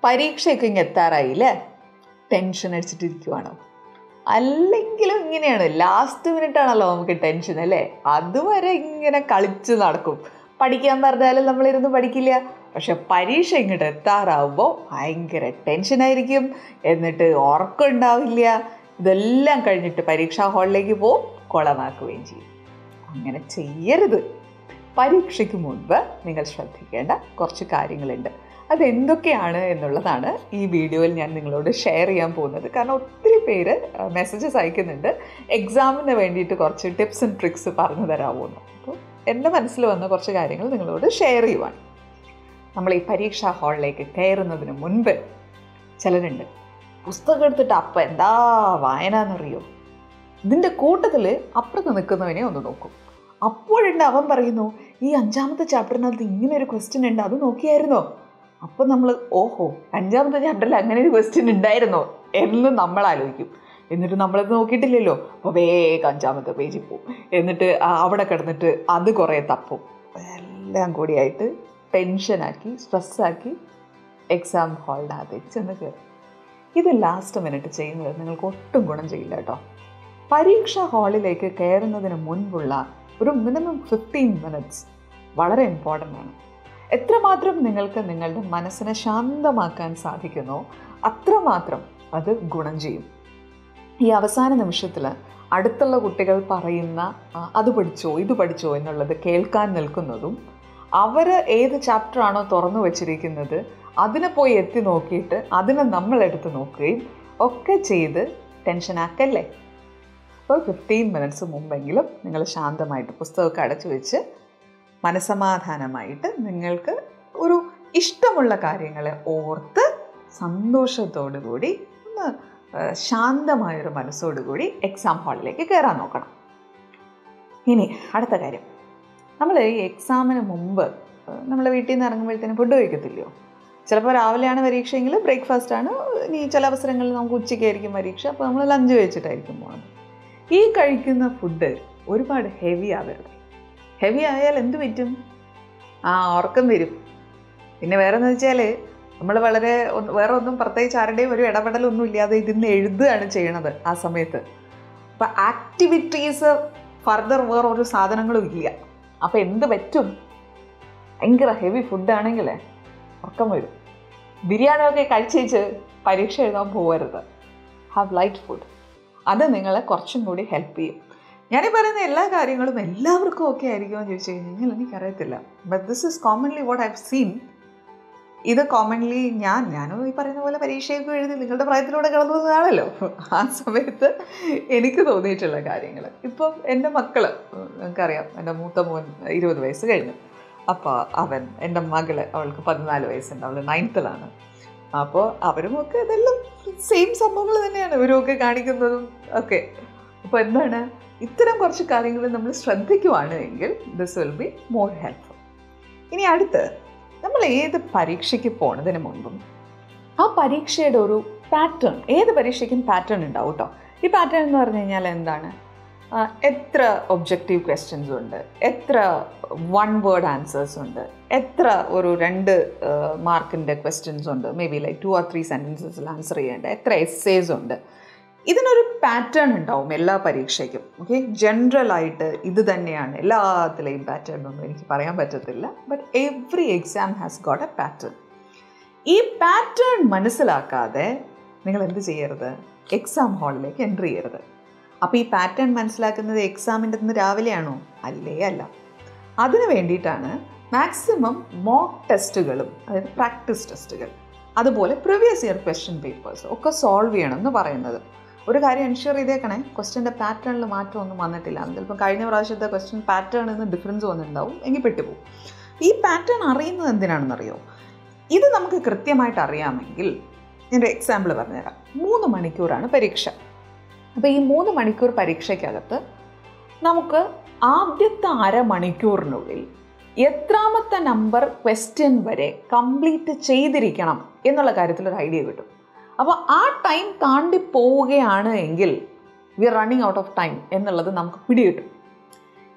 പരീക്ഷയൊക്കെ ഇങ്ങ് എത്താറായില്ലേ ടെൻഷൻ അടിച്ചിട്ടിരിക്കുവാണോ അല്ലെങ്കിലും ഇങ്ങനെയാണ് ലാസ്റ്റ് മിനിറ്റ് ആണല്ലോ നമുക്ക് ടെൻഷൻ അല്ലേ അതുവരെ ഇങ്ങനെ കളിച്ച് നടക്കും പഠിക്കാൻ പറഞ്ഞാലും നമ്മളിരുന്ന് പഠിക്കില്ല പക്ഷെ പരീക്ഷ ഇങ്ങോട്ട് എത്താറാവുമ്പോൾ ഭയങ്കര ടെൻഷനായിരിക്കും എന്നിട്ട് ഉറക്കം ഉണ്ടാവില്ല ഇതെല്ലാം കഴിഞ്ഞിട്ട് പരീക്ഷാ ഹാളിലേക്ക് പോവും കുളമാക്കുകയും ചെയ്യും അങ്ങനെ ചെയ്യരുത് പരീക്ഷയ്ക്ക് മുൻപ് നിങ്ങൾ ശ്രദ്ധിക്കേണ്ട കുറച്ച് കാര്യങ്ങളുണ്ട് അതെന്തൊക്കെയാണ് എന്നുള്ളതാണ് ഈ വീഡിയോയിൽ ഞാൻ നിങ്ങളോട് ഷെയർ ചെയ്യാൻ പോകുന്നത് കാരണം ഒത്തിരി പേര് മെസ്സേജസ് അയക്കുന്നുണ്ട് എക്സാമിന് വേണ്ടിയിട്ട് കുറച്ച് ടിപ്സ് ആൻഡ് ട്രിക്സ് പറഞ്ഞു തരാമോന്ന് അപ്പോൾ എൻ്റെ മനസ്സിൽ വന്ന കുറച്ച് കാര്യങ്ങൾ നിങ്ങളോട് ഷെയർ ചെയ്യുവാണ് നമ്മൾ ഈ പരീക്ഷാ ഹാളിലേക്ക് കയറുന്നതിന് മുൻപ് ചിലരുണ്ട് പുസ്തകം എടുത്തിട്ട് അപ്പം എന്താ വായന എന്നറിയോ ഇതിൻ്റെ കൂട്ടത്തിൽ അപ്പുറത്ത് നിൽക്കുന്നവനെ ഒന്ന് നോക്കും അപ്പോഴുണ്ട് അവൻ പറയുന്നു ഈ അഞ്ചാമത്തെ ചാപ്റ്ററിനകത്ത് ഇങ്ങനെ ഒരു ക്വസ്റ്റ്യൻ ഉണ്ട് അത് നോക്കിയായിരുന്നോ അപ്പം നമ്മൾ ഓഹോ അഞ്ചാമത്തെ ചാപ്റ്ററിൽ അങ്ങനെ ഒരു ക്വസ്റ്റ്യൻ ഉണ്ടായിരുന്നോ എന്ന് നമ്മൾ ആലോചിക്കും എന്നിട്ട് നമ്മളത് നോക്കിയിട്ടില്ലല്ലോ അപ്പോൾ വേഗം അഞ്ചാമത്തെ പേജിൽ പോകും എന്നിട്ട് അവിടെ കിടന്നിട്ട് അത് കുറേ തപ്പും എല്ലാം കൂടിയായിട്ട് ടെൻഷനാക്കി സ്ട്രെസ്സാക്കി എക്സാം ഹാളിൻ്റെ അകത്തേക്ക് ചെന്ന് കയറും ഇത് ലാസ്റ്റ് മിനിറ്റ് ചെയ്യുന്നത് നിങ്ങൾക്ക് ഒട്ടും ഗുണം ചെയ്യില്ല കേട്ടോ പരീക്ഷാ ഹാളിലേക്ക് കയറുന്നതിന് മുൻപുള്ള ഒരു മിനിമം ഫിഫ്റ്റീൻ മിനിറ്റ്സ് വളരെ ഇമ്പോർട്ടൻ്റ് ആണ് എത്രമാത്രം നിങ്ങൾക്ക് നിങ്ങളുടെ മനസ്സിനെ ശാന്തമാക്കാൻ സാധിക്കുന്നോ അത്രമാത്രം അത് ഗുണം ചെയ്യും ഈ അവസാന നിമിഷത്തിൽ അടുത്തുള്ള കുട്ടികൾ പറയുന്ന അത് പഠിച്ചോ ഇത് പഠിച്ചോ എന്നുള്ളത് കേൾക്കാൻ നിൽക്കുന്നതും അവർ ഏത് ചാപ്റ്ററാണോ തുറന്നു വച്ചിരിക്കുന്നത് അതിനെ പോയി എത്തി നോക്കിയിട്ട് അതിനെ നമ്മളെടുത്ത് നോക്കുകയും ഒക്കെ ചെയ്ത് ടെൻഷനാക്കല്ലേ അപ്പോൾ ഫിഫ്റ്റീൻ മിനിറ്റ്സ് മുമ്പെങ്കിലും നിങ്ങൾ ശാന്തമായിട്ട് പുസ്തകമൊക്കെ അടച്ചു വെച്ച് മനസമാധാനമായിട്ട് നിങ്ങൾക്ക് ഒരു ഇഷ്ടമുള്ള കാര്യങ്ങളെ ഓർത്ത് സന്തോഷത്തോടു കൂടി ഒന്ന് ശാന്തമായൊരു മനസ്സോടുകൂടി എക്സാം ഹാളിലേക്ക് കയറാൻ നോക്കണം ഇനി അടുത്ത കാര്യം നമ്മൾ ഈ എക്സാമിന് മുമ്പ് നമ്മൾ വീട്ടിൽ നിന്ന് ഇറങ്ങുമ്പോഴത്തേനും ഫുഡ് കഴിക്കത്തില്ലയോ ചിലപ്പോൾ രാവിലെയാണ് പരീക്ഷയെങ്കിൽ ബ്രേക്ക്ഫാസ്റ്റ് ആണ് ഇനി ചില അവസരങ്ങളിൽ നമുക്ക് ഉച്ചയ്ക്കായിരിക്കും പരീക്ഷ അപ്പോൾ നമ്മൾ ലഞ്ച് കഴിച്ചിട്ടായിരിക്കും പോകുന്നത് ഈ കഴിക്കുന്ന ഫുഡ് ഒരുപാട് ഹെവി ആവരുത് ഹെവി ആയാൽ എന്ത് പറ്റും ആ ഉറക്കം വരും പിന്നെ വേറെ എന്ന് വെച്ചാൽ നമ്മൾ വളരെ വേറെ ഒന്നും പ്രത്യേകിച്ച് ആരുടെയും ഒരു ഇടപെടലൊന്നും ഇല്ലാതെ ഇതിന്ന് എഴുതുകയാണ് ചെയ്യണത് ആ സമയത്ത് അപ്പം ആക്ടിവിറ്റീസ് ഫർദർ വേറെ ഒരു സാധനങ്ങളും ഇല്ല അപ്പം എന്ത് പറ്റും ഭയങ്കര ഹെവി ഫുഡാണെങ്കിൽ ഉറക്കം വരും ബിരിയാണിയൊക്കെ കഴിച്ചേച്ച് പരീക്ഷ എഴുതാൻ പോകരുത് ഹാവ് ലൈറ്റ് ഫുഡ് അത് നിങ്ങളെ കുറച്ചും കൂടി ഹെൽപ്പ് ചെയ്യും ഞാനീ പറയുന്ന എല്ലാ കാര്യങ്ങളും എല്ലാവർക്കും ഓക്കെ ആയിരിക്കുമെന്ന് ചോദിച്ചു കഴിഞ്ഞാൽ എനിക്കറിയത്തില്ല but this is commonly what I've seen ഇത് കോമൺലി ഞാൻ ഞാനും ഈ പറയുന്ന പോലെ പരീക്ഷയൊക്കെ എഴുതി നിങ്ങളുടെ പ്രായത്തിലൂടെ കടന്നു വന്നതാണല്ലോ ആ സമയത്ത് എനിക്ക് തോന്നിയിട്ടുള്ള കാര്യങ്ങൾ ഇപ്പം എൻ്റെ മക്കൾ നിങ്ങൾക്കറിയാം എൻ്റെ മൂത്ത മോൻ ഇരുപത് വയസ്സ് കഴിഞ്ഞു അപ്പോൾ അവൻ എൻ്റെ മകള് അവൾക്ക് പതിനാല് വയസ്സുണ്ട് അവൾ നയൻത്തിലാണ് അപ്പോൾ അവരുമൊക്കെ ഇതെല്ലാം സെയിം സംഭവങ്ങൾ തന്നെയാണ് ഇവരുമൊക്കെ കാണിക്കുന്നതും ഒക്കെ അപ്പോൾ എന്താണ് ഇത്തരം കുറച്ച് കാര്യങ്ങൾ നമ്മൾ ശ്രദ്ധിക്കുവാണ് എങ്കിൽ this will be more helpful ഇനി അടുത്ത് നമ്മൾ ഏത് പരീക്ഷയ്ക്ക് പോണതിന് മുമ്പും ആ പരീക്ഷയുടെ ഒരു പാറ്റേൺ ഏത് പരീക്ഷയ്ക്കും പാറ്റേൺ ഉണ്ടാവും കേട്ടോ ഈ പാറ്റേൺ എന്ന് പറഞ്ഞു കഴിഞ്ഞാൽ എന്താണ് എത്ര ഒബ്ജക്റ്റീവ് ക്വസ്റ്റ്യൻസ് ഉണ്ട് എത്ര വൺ വേർഡ് ആൻസേഴ്സ് ഉണ്ട് എത്ര ഒരു രണ്ട് മാർക്കിൻ്റെ ക്വസ്റ്റ്യൻസ് ഉണ്ട് may be like two or three സെൻറ്റൻസസിൽ ആൻസർ ചെയ്യേണ്ട എത്ര എസ്സേസ് ഉണ്ട് ഇതിനൊരു പാറ്റേൺ ഉണ്ടാവും എല്ലാ പരീക്ഷയ്ക്കും ഓക്കെ ജനറലായിട്ട് ഇത് തന്നെയാണ് എല്ലാത്തിലെയും പാറ്റേൺ ഒന്നും എനിക്ക് പറയാൻ പറ്റത്തില്ല but every exam has got a pattern ഈ പാറ്റേൺ മനസ്സിലാക്കാതെ നിങ്ങൾ എന്ത് ചെയ്യരുത് എക്സാം ഹാളിലേക്ക് എൻട്രി ചെയ്യരുത് അപ്പോൾ ഈ പാറ്റേൺ മനസ്സിലാക്കുന്നത് എക്സാമിൻ്റെ നിന്ന് രാവിലെയാണോ അല്ലേ അല്ല അതിന് വേണ്ടിയിട്ടാണ് മാക്സിമം മോക്ക് ടെസ്റ്റുകളും അതായത് പ്രാക്ടീസ് ടെസ്റ്റുകൾ അതുപോലെ പ്രീവിയസ് ഇയർ ക്വസ്റ്റ്യൻ പേപ്പേഴ്സ് ഒക്കെ സോൾവ് ചെയ്യണം എന്ന് പറയുന്നത് ഒരു കാര്യം എൻഷുർ ചെയ്തേക്കണേ ക്വസ്റ്റ്യൻ്റെ പാറ്റേണിൽ മാറ്റമൊന്നും വന്നിട്ടില്ല ചിലപ്പോൾ കഴിഞ്ഞ പ്രാവശ്യത്തെ ക്വസ്റ്റ്യൻ പാറ്റേണിൽ നിന്ന് ഡിഫറൻസ് വന്നിട്ടുണ്ടാവും എങ്കിൽ പെട്ടുപോകും ഈ പാറ്റേൺ അറിയുന്നത് എന്തിനാണെന്നറിയോ ഇത് നമുക്ക് കൃത്യമായിട്ട് അറിയാമെങ്കിൽ ഞാൻ എക്സാമ്പിൾ പറഞ്ഞുതരാം മൂന്ന് മണിക്കൂറാണ് പരീക്ഷ അപ്പോൾ ഈ മൂന്ന് മണിക്കൂർ പരീക്ഷയ്ക്കകത്ത് നമുക്ക് ആദ്യത്തെ അരമണിക്കൂറിനുള്ളിൽ എത്രാമത്തെ നമ്പർ ക്വസ്റ്റ്യൻ വരെ കംപ്ലീറ്റ് ചെയ്തിരിക്കണം എന്നുള്ള കാര്യത്തിൽ ഒരു ഐഡിയ കിട്ടും അപ്പോൾ ആ ടൈം താണ്ടി പോവുകയാണ് എങ്കിൽ we are running out of time എന്നുള്ളത് നമുക്ക് പിടികിട്ടും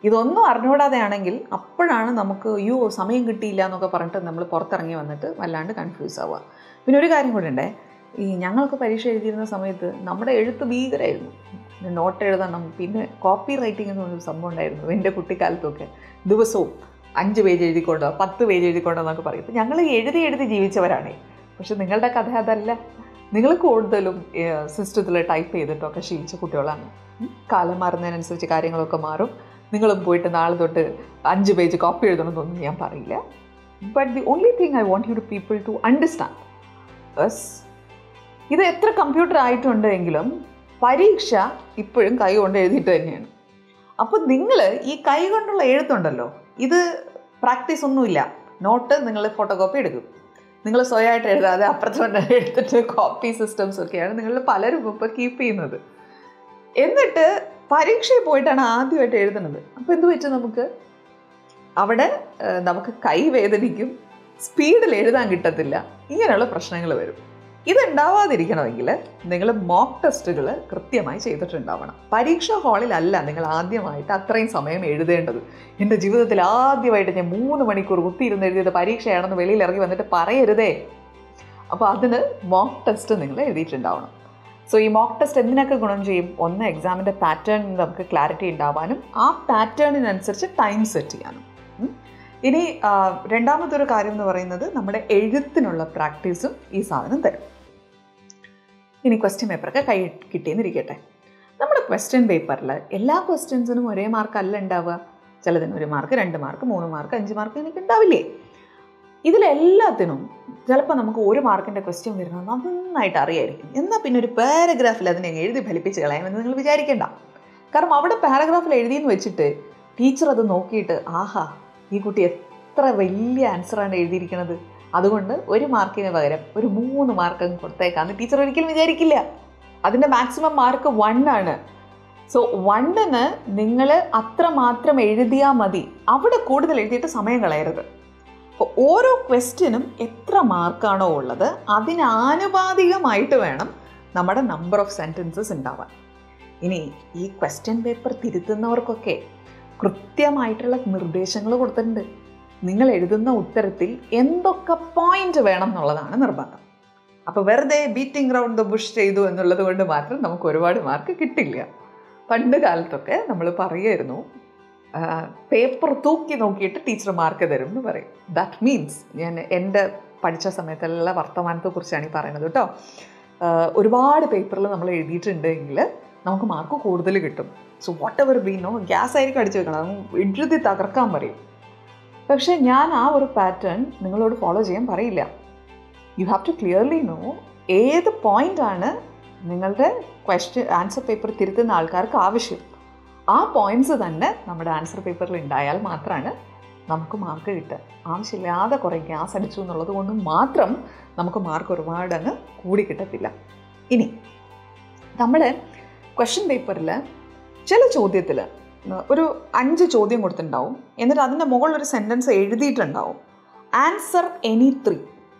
ഇതൊന്നും അറിഞ്ഞുകൂടാതെ ആണെങ്കിൽ അപ്പോഴാണ് നമുക്ക് അയ്യോ സമയം കിട്ടിയില്ല എന്നൊക്കെ പറഞ്ഞിട്ട് നമ്മൾ പുറത്തിറങ്ങി വന്നിട്ട് വല്ലാണ്ട് കൺഫ്യൂസ് ആവുക പിന്നെ ഒരു കാര്യം കൂടെ ഉണ്ടേ ഈ ഞങ്ങൾക്ക് പരീക്ഷ എഴുതിയിരുന്ന സമയത്ത് നമ്മുടെ എഴുത്ത് ഭീകരമായിരുന്നു നോട്ട് എഴുതണം പിന്നെ കോപ്പി റൈറ്റിംഗ് എന്ന് പറഞ്ഞൊരു സംഭവം ഉണ്ടായിരുന്നു എൻ്റെ കുട്ടിക്കാലത്തൊക്കെ ദിവസവും അഞ്ച് പേജ് എഴുതിക്കൊണ്ടോ പത്ത് പേജ് എഴുതിക്കൊണ്ടോ എന്നൊക്കെ പറയും ഇപ്പം ഞങ്ങൾ എഴുതി എഴുതി ജീവിച്ചവരാണേ പക്ഷെ നിങ്ങളുടെ കഥ അതല്ല നിങ്ങൾ കൂടുതലും സിസ്റ്റത്തിൽ ടൈപ്പ് ചെയ്തിട്ടൊക്കെ ശീലിച്ച കുട്ടികളാണ് ഉം. കാലം മാറുന്നതിനനുസരിച്ച് കാര്യങ്ങളൊക്കെ മാറും നിങ്ങളും പോയിട്ട് നാളെ തൊട്ട് അഞ്ച് പേജ് കോപ്പി എഴുതണമെന്നൊന്നും ഞാൻ പറയില്ല but the only thing I want you to people to understand ബസ് ഇത് എത്ര കമ്പ്യൂട്ടർ ആയിട്ടുണ്ട് എങ്കിലും പരീക്ഷ ഇപ്പോഴും കൈ കൊണ്ട് എഴുതിയിട്ട് തന്നെയാണ് അപ്പോൾ നിങ്ങൾ ഈ കൈ കൊണ്ടുള്ള എഴുത്തുണ്ടല്ലോ ഇത് പ്രാക്ടീസ് ഒന്നുമില്ല നോട്ട് നിങ്ങൾ ഫോട്ടോ കോപ്പി എടുക്കും നിങ്ങൾ സ്വയമായിട്ട് എഴുതാതെ അപ്പുറത്ത് കൊണ്ട് എടുത്തിട്ട് കോപ്പി സിസ്റ്റംസ് ഒക്കെയാണ് നിങ്ങൾ പലരും ഇപ്പോൾ കീപ്പ് ചെയ്യുന്നത് എന്നിട്ട് പരീക്ഷയിൽ പോയിട്ടാണ് ആദ്യമായിട്ട് എഴുതുന്നത് അപ്പോൾ എന്ത് പറ്റും നമുക്ക് അവിടെ ഏഹ്, നമുക്ക് കൈ വേദനിക്കും സ്പീഡിൽ എഴുതാൻ കിട്ടത്തില്ല ഇങ്ങനെയുള്ള പ്രശ്നങ്ങൾ വരും ഇതുണ്ടാവാതിരിക്കണമെങ്കിൽ നിങ്ങൾ മോക്ക് ടെസ്റ്റുകൾ കൃത്യമായി ചെയ്തിട്ടുണ്ടാവണം പരീക്ഷാ ഹാളിലല്ല നിങ്ങൾ ആദ്യമായിട്ട് അത്രയും സമയം എഴുതേണ്ടത് എൻ്റെ ജീവിതത്തിൽ ആദ്യമായിട്ട് ഞാൻ മൂന്ന് മണിക്കൂർ കുത്തിയിരുന്ന് എഴുതിയത് പരീക്ഷയാണെന്ന് വെളിയിൽ ഇറങ്ങി വന്നിട്ട് പറയരുതേ അപ്പോൾ അതിന് മോക്ക് ടെസ്റ്റ് നിങ്ങൾ എഴുതിയിട്ടുണ്ടാവണം സോ ഈ മോക്ക് ടെസ്റ്റ് എന്തിനൊക്കെ ഗുണം ചെയ്യും ഒന്ന് എക്സാമിൻ്റെ പാറ്റേൺ നമുക്ക് ക്ലാരിറ്റി ഉണ്ടാവാനും ആ പാറ്റേണിനനുസരിച്ച് ടൈം സെറ്റ് ചെയ്യാനും ഉം. ഇനി ആ, രണ്ടാമതൊരു കാര്യം എന്ന് പറയുന്നത് നമ്മുടെ എഴുത്തിനുള്ള പ്രാക്ടീസും ഈ സാധനം തരും ഇനി ക്വസ്റ്റ്യൻ പേപ്പറൊക്കെ കൈ കിട്ടിയെന്നിരിക്കട്ടെ നമ്മുടെ ക്വസ്റ്റ്യൻ പേപ്പറിൽ എല്ലാ ക്വസ്റ്റ്യൻസിനും ഒരേ മാർക്ക് അല്ല ഉണ്ടാവുക ചിലതിന് ഒരു മാർക്ക് രണ്ട് മാർക്ക് മൂന്ന് മാർക്ക് അഞ്ച് മാർക്ക് എനിക്ക് ഉണ്ടാവില്ലേ ഇതിലെല്ലാത്തിനും ചിലപ്പോൾ നമുക്ക് ഒരു മാർക്കിൻ്റെ ക്വസ്റ്റ്യൻ വരുന്നത് നന്നായിട്ട് അറിയായിരിക്കും എന്നാൽ പിന്നെ ഒരു പാരഗ്രാഫിൽ അതിനെ എഴുതി ഫലിപ്പിച്ച് കളയാമെന്ന് നിങ്ങൾ വിചാരിക്കേണ്ട കാരണം അവിടെ പാരഗ്രാഫിൽ എഴുതിയെന്ന് വെച്ചിട്ട് ടീച്ചർ അത് നോക്കിയിട്ട് ആഹാ ഈ കുട്ടി എത്ര വലിയ ആൻസറാണ് എഴുതിയിരിക്കുന്നത് അതുകൊണ്ട് ഒരു മാർക്കിന് പകരം ഒരു മൂന്ന് മാർക്ക് അങ്ങ് കൊടുത്തേക്കാന്ന് ടീച്ചർ ഒരിക്കലും വിചാരിക്കില്ല അതിൻ്റെ മാക്സിമം മാർക്ക് വൺ ആണ് സോ വണ്ണിന് നിങ്ങൾ അത്ര മാത്രം എഴുതിയാൽ മതി അവിടെ കൂടുതൽ എഴുതിയിട്ട് സമയം കളയരുത് അപ്പോൾ ഓരോ ക്വസ്റ്റ്യനും എത്ര മാർക്കാണോ ഉള്ളത് അതിന് ആനുപാതികമായിട്ട് വേണം നമ്മുടെ നമ്പർ ഓഫ് സെൻറ്റൻസസ് ഉണ്ടാവാൻ ഇനി ഈ ക്വസ്റ്റ്യൻ പേപ്പർ തിരുത്തുന്നവർക്കൊക്കെ കൃത്യമായിട്ടുള്ള നിർദ്ദേശങ്ങൾ കൊടുത്തിട്ടുണ്ട് നിങ്ങൾ എഴുതുന്ന ഉത്തരത്തിൽ എന്തൊക്കെ പോയിന്റ് വേണം എന്നുള്ളതാണ് നിർബന്ധം അപ്പോൾ വെറുതെ ബീറ്റിംഗ് റൗണ്ട് ദ ബുഷ് ചെയ്തു എന്നുള്ളത് കൊണ്ട് മാത്രം നമുക്ക് ഒരുപാട് മാർക്ക് കിട്ടില്ല പണ്ട് കാലത്തൊക്കെ നമ്മൾ പറയുമായിരുന്നു പേപ്പർ തൂക്കി നോക്കിയിട്ട് ടീച്ചർ മാർക്ക് തരും എന്ന് പറയും ദാറ്റ് മീൻസ് ഞാൻ എൻ്റെ പഠിച്ച സമയത്തുള്ള വർത്തമാനത്തെക്കുറിച്ചാണ് ഈ പറയുന്നത് കേട്ടോ ആഹ് ഒരുപാട് പേപ്പറിൽ നമ്മൾ എഴുതിയിട്ടുണ്ടെങ്കിൽ നമുക്ക് മാർക്ക് കൂടുതൽ കിട്ടും so whatever be no guess ആയിരിക്കും അടിച്ചു വെക്കണം അത് എഴുതി തകർക്കാൻ പറയും പക്ഷേ ഞാൻ ആ ഒരു പാറ്റേൺ നിങ്ങളോട് ഫോളോ ചെയ്യാൻ പറയില്ല you have to clearly know ഏത് പോയിൻ്റാണ് നിങ്ങളുടെ ക്വസ്റ്റ്യൻ ആൻസർ പേപ്പർ തിരുത്തുന്ന ആൾക്കാർക്ക് ആവശ്യം ആ പോയിന്റ്സ് തന്നെ നമ്മുടെ ആൻസർ പേപ്പറിൽ ഉണ്ടായാൽ മാത്രമാണ് നമുക്ക് മാർക്ക് കിട്ടുക ആവശ്യമില്ലാതെ കുറേ ഗ്യാസ് അടിച്ചു എന്നുള്ളത് കൊണ്ട് മാത്രം നമുക്ക് മാർക്ക് ഒരുപാട് അങ്ങ് കൂടി കിട്ടത്തില്ല ഇനി നമ്മൾ ക്വസ്റ്റ്യൻ പേപ്പറിൽ ചില ചോദ്യത്തിൽ ഒരു അഞ്ച് ചോദ്യം കൊടുത്തിട്ടുണ്ടാവും എന്നിട്ട് അതിൻ്റെ മുകളിൽ ഒരു സെൻറ്റൻസ് എഴുതിയിട്ടുണ്ടാവും ആൻസർ എനി ത്രീ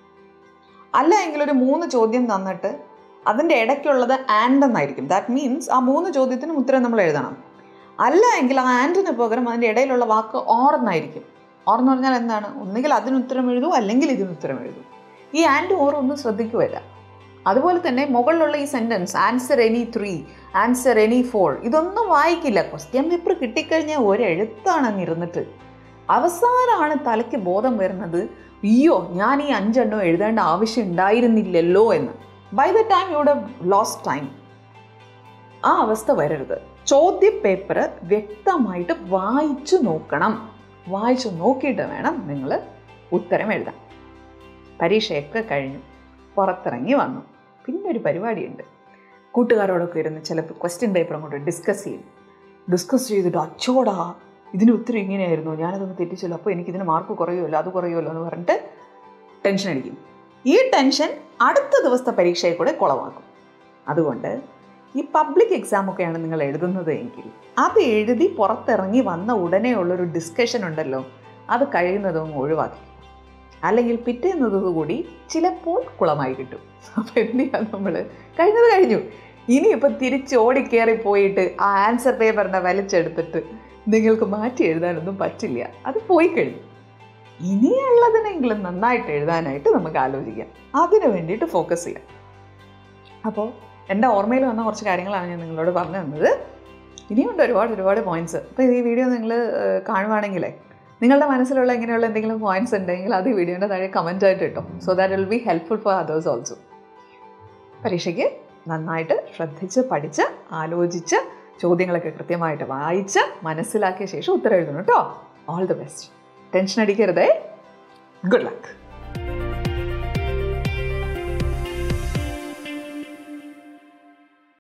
അല്ല എങ്കിൽ ഒരു മൂന്ന് ചോദ്യം തന്നിട്ട് അതിൻ്റെ ഇടയ്ക്കുള്ളത് ആൻഡ് എന്നായിരിക്കും ദാറ്റ് മീൻസ് ആ മൂന്ന് ചോദ്യത്തിനും ഉത്തരം നമ്മൾ എഴുതണം അല്ല എങ്കിൽ ആ ആൻഡിന് പകരം അതിൻ്റെ ഇടയിലുള്ള വാക്ക് ഓർ എന്നായിരിക്കും ഓർ എന്ന് പറഞ്ഞാൽ എന്താണ് ഒന്നുകിൽ അതിന് ഉത്തരം എഴുതൂ അല്ലെങ്കിൽ ഇതിന് ഉത്തരം എഴുതൂ ഈ ആൻഡ് ഓർ ഒന്നും ശ്രദ്ധിക്കുമല്ല അതുപോലെ തന്നെ മുകളിലുള്ള ഈ sentence answer any three answer any four ഇതൊന്നും വായിക്കില്ല ക്വസ്റ്റ്യൻ പേപ്പർ കിട്ടിക്കഴിഞ്ഞാൽ ഒരെഴുത്താണ് അങ്ങ് ഇരുന്നിട്ട് അവസാനമാണ് തലയ്ക്ക് ബോധം വരുന്നത് അയ്യോ ഞാൻ ഈ അഞ്ചെണ്ണം എഴുതേണ്ട ആവശ്യം ഉണ്ടായിരുന്നില്ലല്ലോ എന്ന് by the time you'd lost time ആ അവസ്ഥ വരരുത് ചോദ്യ പേപ്പർ വ്യക്തമായിട്ട് വായിച്ചു നോക്കണം വായിച്ചു നോക്കിയിട്ട് വേണം നിങ്ങൾ ഉത്തരം എഴുതാൻ പരീക്ഷയൊക്കെ കഴിഞ്ഞു പുറത്തിറങ്ങി വന്നു പിന്നെ ഒരു പരിപാടിയുണ്ട് കൂട്ടുകാരോടൊക്കെ ഇരുന്ന് ചിലപ്പോൾ ക്വസ്റ്റ്യൻ പേപ്പർ അങ്ങോട്ട് ഡിസ്കസ് ചെയ്യും ഡിസ്കസ് ചെയ്തിട്ട് അച്ചോടാ ഇതിന് ഉത്തരം ഇങ്ങനെയായിരുന്നു ഞാനതൊന്ന് തെറ്റിച്ചല്ലോ അപ്പോൾ എനിക്ക് ഇതിന് മാർക്ക് കുറയുമല്ലോ അത് കുറയുമല്ലോ എന്ന് പറഞ്ഞിട്ട് ടെൻഷൻ അടിക്കും ഈ ടെൻഷൻ അടുത്ത ദിവസത്തെ പരീക്ഷയെ കൂടെ കുളമാക്കും അതുകൊണ്ട് ഈ പബ്ലിക് എക്സാം ഒക്കെയാണ് നിങ്ങൾ എഴുതുന്നത് എങ്കിൽ അത് എഴുതി പുറത്തിറങ്ങി വന്ന ഉടനെ ഉള്ളൊരു ഡിസ്കഷൻ ഉണ്ടല്ലോ അത് കഴിയുന്നതും ഒഴിവാക്കി അല്ലെങ്കിൽ പിറ്റേന്നതുകൂടി ചിലപ്പോൾ കുളമായി കിട്ടും അപ്പോൾ എന്ത് ചെയ്യാം നമ്മൾ കഴിഞ്ഞത് കഴിഞ്ഞു ഇനിയിപ്പോൾ തിരിച്ച് ഓടിക്കേറി പോയിട്ട് ആ ആൻസർ പേപ്പറിനെ വലിച്ചെടുത്തിട്ട് നിങ്ങൾക്ക് മാറ്റി എഴുതാനൊന്നും പറ്റില്ല അത് പോയി കഴിഞ്ഞു ഇനിയുള്ളതിനെങ്കിലും നന്നായിട്ട് എഴുതാനായിട്ട് നമുക്ക് ആലോചിക്കാം അതിനു വേണ്ടിയിട്ട് ഫോക്കസ് ചെയ്യാം അപ്പോൾ എൻ്റെ ഓർമ്മയിൽ വന്ന കുറച്ച് കാര്യങ്ങളാണ് ഞാൻ നിങ്ങളോട് പറഞ്ഞു തന്നത് ഇനിയുണ്ട് ഒരുപാട് ഒരുപാട് പോയിന്റ്സ് അപ്പോൾ ഈ വീഡിയോ നിങ്ങൾ കാണുവാണെങ്കിലേ നിങ്ങളുടെ മനസ്സിലുള്ള ഇങ്ങനെയുള്ള എന്തെങ്കിലും പോയിന്റ്സ് ഉണ്ടെങ്കിൽ അത് ഈ വീഡിയോൻ്റെ താഴെ കമൻ്റ് ആയിട്ട് ഇട്ടോ so that will be helpful for others also പരീക്ഷയ്ക്ക് നന്നായിട്ട് ശ്രദ്ധിച്ച് പഠിച്ച് ആലോചിച്ച് ചോദ്യങ്ങളൊക്കെ കൃത്യമായിട്ട് വായിച്ച് മനസ്സിലാക്കിയ ശേഷം ഉത്തരം എഴുതണം കേട്ടോ ഓൾ ദി ബെസ്റ്റ് ടെൻഷൻ അടിക്കരുതേ ഗുഡ് ലക്ക്